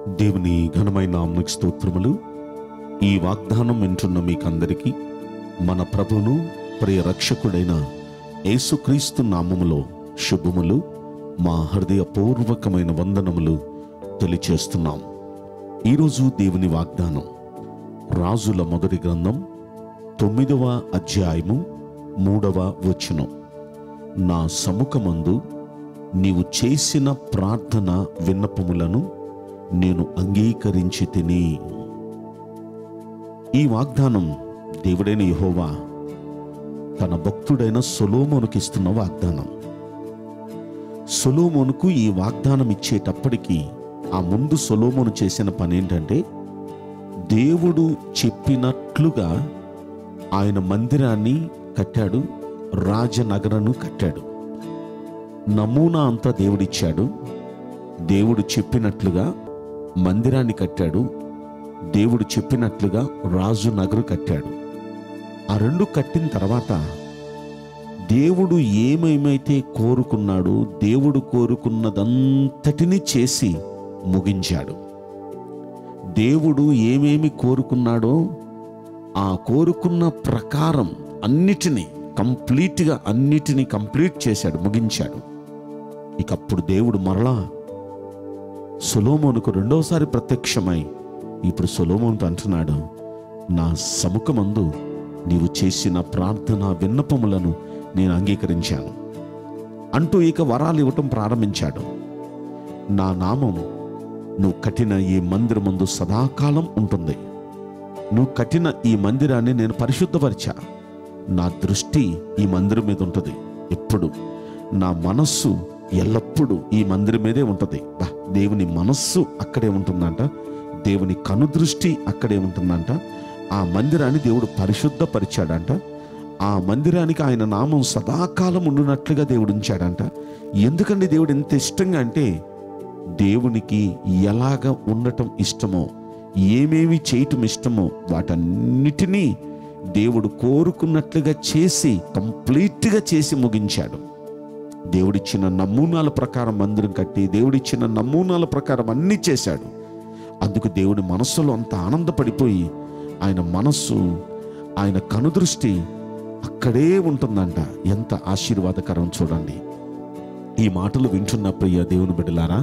దేవుని ఘనమైన నామనికి స్తోత్రములు ఈ వాగ్దానం వింటున్న మీకందరికీ మన ప్రభును ప్రియ రక్షకుడైన యేసుక్రీస్తు నామములో శుభములు మా హృదయపూర్వకమైన వందనములు తెలియచేస్తున్నాం ఈరోజు దేవుని వాగ్దానం రాజుల మొదటి గ్రంథం తొమ్మిదవ అధ్యాయము మూడవ వచనం నా సముఖమందు నీవు చేసిన ప్రార్థన విన్నపములను నేను అంగీకరించి తిని ఈ వాగ్దానం దేవుడైన యెహోవా తన భక్తుడైన సొలోమోనుకి ఇస్తున్న వాగ్దానం సొలోమోనుకు ఈ వాగ్దానం ఇచ్చేటప్పటికి ఆ ముందు సొలోమోను చేసిన పని ఏంటంటే దేవుడు చెప్పినట్లుగా ఆయన మందిరాన్ని కట్టాడు రాజనగరను కట్టాడు నమూనా అంతా దేవుడిచ్చాడు దేవుడు చెప్పినట్లుగా మందిరాన్ని కట్టాడు దేవుడు చెప్పినట్లుగా రాజు నగరు కట్టాడు ఆ రెండు కట్టిన తర్వాత దేవుడు ఏమేమైతే కోరుకున్నాడో దేవుడు కోరుకున్నదంతటినీ చేసి ముగించాడు దేవుడు ఏమేమి కోరుకున్నాడో ఆ కోరుకున్న ప్రకారం అన్నిటినీ కంప్లీట్గా అన్నిటినీ కంప్లీట్ చేశాడు ముగించాడు ఇక అప్పుడు దేవుడు మరలా సొలోమోనుకు రెండోసారి ప్రత్యక్షమై ఇప్పుడు సొలోమోనుతో అంటున్నాడు నా సముఖమందు నీవు చేసిన ప్రార్థన విన్నపములను నేను అంగీకరించాను అంటూ ఇక వరాలు ఇవ్వటం ప్రారంభించాడు నా నామం నువ్వు కట్టిన ఈ మందిరమందు సదాకాలం ఉంటుంది నువ్వు కట్టిన ఈ మందిరాన్ని నేను పరిశుద్ధపరిచా నా దృష్టి ఈ మందిరం మీద ఉంటుంది ఎప్పుడు నా మనస్సు ఎల్లప్పుడూ ఈ మందిరం మీదే ఉంటుంది బా దేవుని మనస్సు అక్కడే ఉంటుందంట దేవుని కనుదృష్టి అక్కడే ఉంటుందంట ఆ మందిరాన్ని దేవుడు పరిశుద్ధపరిచాడంట ఆ మందిరానికి ఆయన నామం సదాకాలం ఉండునట్లుగా దేవుడు ఉంచాడంట ఎందుకండి దేవుడు ఎంత ఇష్టంగా అంటే దేవునికి ఎలాగ ఉండటం ఇష్టమో ఏమేమి చేయటం ఇష్టమో వాటన్నిటినీ దేవుడు కోరుకున్నట్లుగా చేసి కంప్లీట్గా చేసి ముగించాడు దేవుడిచ్చిన నమూనాల ప్రకారం మందిరం కట్టి దేవుడిచ్చిన నమూనాల ప్రకారం అన్నీ చేశాడు అందుకు దేవుడి మనస్సులో అంత ఆనందపడిపోయి ఆయన మనస్సు ఆయన కనుదృష్టి అక్కడే ఉంటుందంట ఎంత ఆశీర్వాదకరం చూడండి ఈ మాటలు వింటున్న ప్రియ దేవుని బిడ్డలారా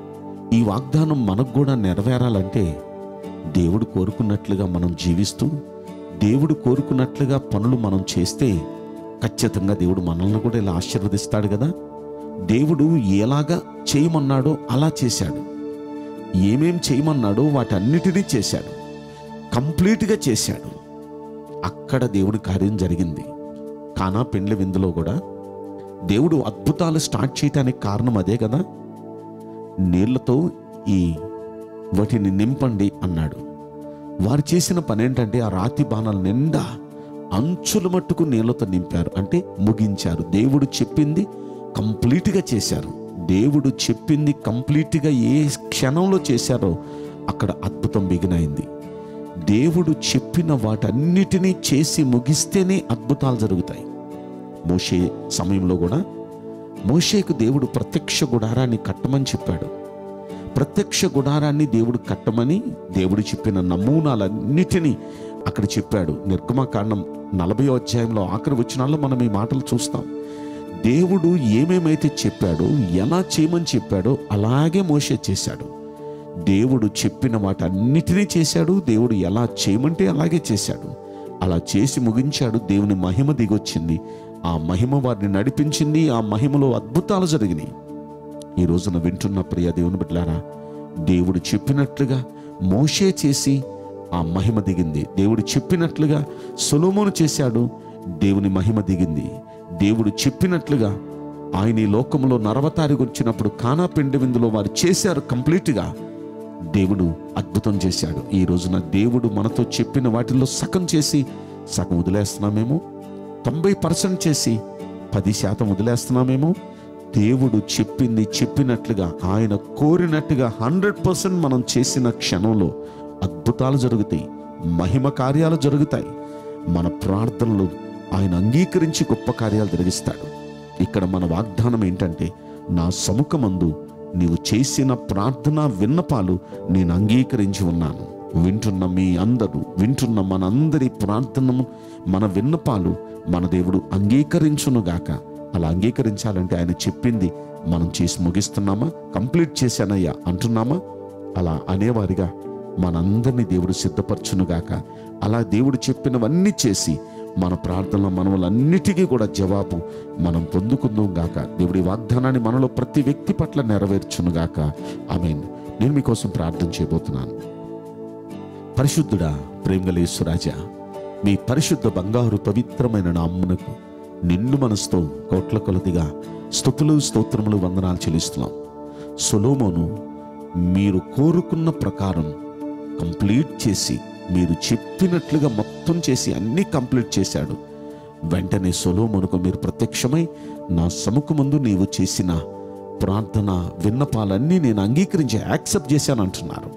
ఈ వాగ్దానం మనకు కూడా నెరవేరాలంటే దేవుడు కోరుకున్నట్లుగా మనం జీవిస్తూ దేవుడు కోరుకున్నట్లుగా పనులు మనం చేస్తే ఖచ్చితంగా దేవుడు మనల్ని కూడా ఇలా ఆశీర్వదిస్తాడు కదా దేవుడు ఎలాగా చేయమన్నాడో అలా చేశాడు ఏమేం చేయమన్నాడో వాటన్నిటినీ చేశాడు కంప్లీట్గా చేశాడు అక్కడ దేవుడి కార్యం జరిగింది కానా పెండ్లి విందులో కూడా దేవుడు అద్భుతాలు స్టార్ట్ చేయటానికి కారణం అదే కదా నీళ్లతో ఈ వాటిని నింపండి అన్నాడు వారు చేసిన పని ఏంటంటే ఆ రాతి బాణాల నిండా అంచుల మట్టుకు నీళ్లతో నింపారు అంటే ముగించారు దేవుడు చెప్పింది కంప్లీట్గా చేశారు దేవుడు చెప్పింది కంప్లీట్గా ఏ క్షణంలో చేశారో అక్కడ అద్భుతం బిగినైంది దేవుడు చెప్పిన వాటన్నిటినీ చేసి ముగిస్తేనే అద్భుతాలు జరుగుతాయి మోషే సమయంలో కూడా మోషేకు దేవుడు ప్రత్యక్ష గుడారాన్ని కట్టమని చెప్పాడు ప్రత్యక్ష గుడారాన్ని దేవుడు కట్టమని దేవుడు చెప్పిన నమూనాలన్నిటినీ అక్కడ చెప్పాడు నిర్గమకాండం నలభై అధ్యాయంలో ఆఖరి వచనాల్లో మనం ఈ మాటలు చూస్తాం దేవుడు ఏమేమైతే చెప్పాడో ఎలా చేయమని చెప్పాడో అలాగే మోషే చేశాడు దేవుడు చెప్పిన వాటన్నిటినీ చేశాడు దేవుడు ఎలా చేయమంటే అలాగే చేశాడు అలా చేసి ముగించాడు దేవుని మహిమ దిగొచ్చింది ఆ మహిమ వారిని నడిపించింది ఆ మహిమలో అద్భుతాలు జరిగినాయి ఈ రోజున వింటున్న ప్రియ దేవుని బిడ్డలారా దేవుడు చెప్పినట్లుగా మోషే చేసి ఆ మహిమ దిగింది దేవుడు చెప్పినట్లుగా సొలోమోను చేశాడు దేవుని మహిమ దిగింది దేవుడు చెప్పినట్లుగా ఆయన ఈ లోకంలో నరవతారికి వచ్చినప్పుడు కానా పిండి విందులో వారు చేశారు కంప్లీట్గా దేవుడు అద్భుతం చేశాడు ఈ రోజున దేవుడు మనతో చెప్పిన వాటిల్లో సగం చేసి సగం వదిలేస్తున్నామేమో తొంభై పర్సెంట్ చేసి పది శాతం వదిలేస్తున్నామేమో దేవుడు చెప్పింది చెప్పినట్లుగా ఆయన కోరినట్టుగా హండ్రెడ్ పర్సెంట్ మనం చేసిన క్షణంలో అద్భుతాలు జరుగుతాయి మహిమ కార్యాలు జరుగుతాయి మన ప్రార్థనలు ఆయన అంగీకరించి గొప్ప కార్యాలు జరిగిస్తాడు ఇక్కడ మన వాగ్దానం ఏంటంటే నా సముఖమందు నీవు చేసిన ప్రార్థన విన్నపాలు నేను అంగీకరించి ఉన్నాను వింటున్న మీ అందరూ వింటున్న మనందరి ప్రార్థనము మన విన్నపాలు మన దేవుడు అంగీకరించునుగాక అలా అంగీకరించాలంటే ఆయన చెప్పింది మనం చేసి ముగిస్తున్నామా కంప్లీట్ చేశానయ్యా అంటున్నామా అలా అనేవారిగా మనందరినీ దేవుడు సిద్ధపరచునుగాక అలా దేవుడు చెప్పినవన్నీ చేసి మన ప్రార్థనల మనవులన్నిటికీ కూడా జవాబు మనం పొందుకుందాం గాక దేవుడి వాగ్దానాన్ని మనలో ప్రతి వ్యక్తి పట్ల నెరవేర్చునుగాక ఆమెన్ నేను మీకోసం ప్రార్థన చేయబోతున్నాను పరిశుద్ధుడా ప్రేమగలేశ్వరాజా మీ పరిశుద్ధ బంగారు పవిత్రమైన నామ్మునకు నిండు మనసుతో కోట్ల కొలదిగా స్థుతులు స్తోత్రములు వందనాలు చెల్లిస్తున్నాం సొలోమోను మీరు కోరుకున్న ప్రకారం కంప్లీట్ చేసి మీరు చెప్పినట్లుగా మొత్తం చేసి అన్నీ కంప్లీట్ చేశాడు వెంటనే సొలోమోనుకు మీరు ప్రత్యక్షమై నా సముఖమందు నీవు చేసిన ప్రార్థన విన్నపాలన్నీ నేను అంగీకరించి యాక్సెప్ట్ చేశాను అంటున్నారు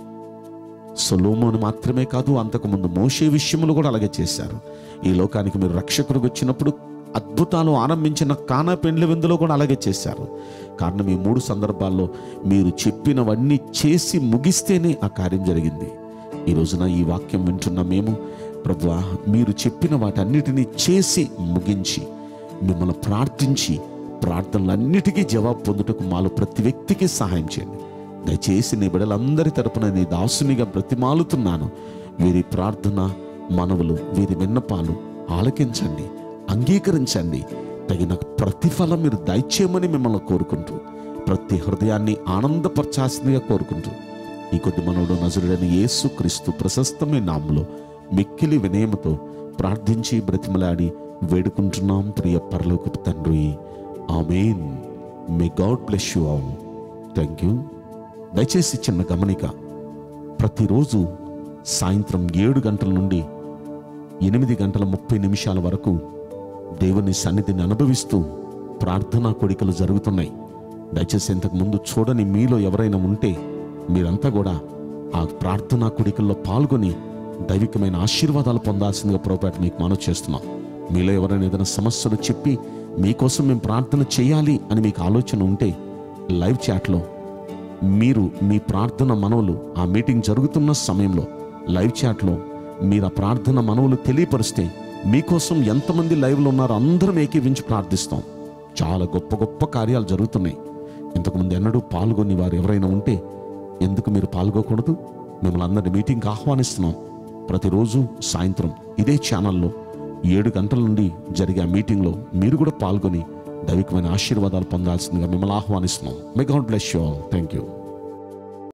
సొలోమోను మాత్రమే కాదు అంతకుముందు మోషే విషయంలో కూడా అలాగే చేశారు ఈ లోకానికి మీరు రక్షకుడికి వచ్చినప్పుడు అద్భుతాలు ఆరంభించిన కానా పెండ్లి విందులో కూడా అలాగే చేశారు కారణం ఈ మూడు సందర్భాల్లో మీరు చెప్పినవన్నీ చేసి ముగిస్తేనే ఆ కార్యం జరిగింది ఈ రోజున ఈ వాక్యం వింటున్న మేము ప్రభువా మీరు చెప్పిన వాటన్నిటినీ చేసి ముగించి మిమ్మల్ని ప్రార్థించి ప్రార్థనలన్నిటికీ జవాబు పొందుటకు మాలో ప్రతి వ్యక్తికి సహాయం చేయండి దయచేసి నీ బిడ్డలందరి తరపున నీ దాసునిగా బ్రతిమాలుతున్నాను వీరి ప్రార్థన మనవులు వీరి విన్నపాలు ఆలకించండి అంగీకరించండి తగిన ప్రతిఫలం మీరు దయచేయమని మిమ్మల్ని కోరుకుంటూ ప్రతి హృదయాన్ని ఆనందపరచాల్సిందిగా కోరుకుంటూ ఈ కొద్ది మనవుడు నజరుడని యేసు క్రీస్తు ప్రశస్తమైన నామములో మిక్కిలి వినయముతో ప్రార్థించి బ్రతిమలాడి వేడుకుంటున్నాం ప్రియ పరలోకపు తండ్రి amen may God bless you all thank you దయచేసి చిన్న గమనిక ప్రతిరోజు సాయంత్రం ఏడు గంటల నుండి ఎనిమిది గంటల ముప్పై నిమిషాల వరకు దేవుని సన్నిధిని అనుభవిస్తూ ప్రార్థనా కోడికలు జరుగుతున్నాయి దయచేసి ఇంతకు ముందు చూడని మీలో ఎవరైనా ఉంటే మీరంతా కూడా ఆ ప్రార్థనా కోడికల్లో పాల్గొని దైవికమైన ఆశీర్వాదాలు పొందాల్సిందిగా ప్రోపేట మీకు మనవి చేస్తున్నాం మీలో ఎవరైనా ఏదైనా సమస్యలు చెప్పి మీకోసం మేము ప్రార్థన చేయాలి అని మీకు ఆలోచన ఉంటే లైవ్ చాట్లో మీరు మీ ప్రార్థన మనవులు ఆ మీటింగ్ జరుగుతున్న సమయంలో లైవ్ చాట్లో మీరు ఆ ప్రార్థన మనవులు తెలియపరిస్తే మీకోసం ఎంతమంది లైవ్లో ఉన్నారో అందరం ఏకీవించి ప్రార్థిస్తాం చాలా గొప్ప గొప్ప కార్యాలు జరుగుతున్నాయి ఇంతకుముందు ఎన్నడూ పాల్గొని వారు ఎవరైనా ఉంటే ఎందుకు మీరు పాల్గొకూడదు మిమ్మల్ని అందరినీ మీటింగ్కి ఆహ్వానిస్తున్నాం ప్రతిరోజు సాయంత్రం ఇదే ఛానల్లో ఏడు గంటల నుండి జరిగే ఆ మీటింగ్లో మీరు కూడా పాల్గొని దైవికమైన ఆశీర్వాదాలు పొందాల్సిందిగా మిమ్మల్ని ఆహ్వానిస్తున్నాం may God bless you all thank you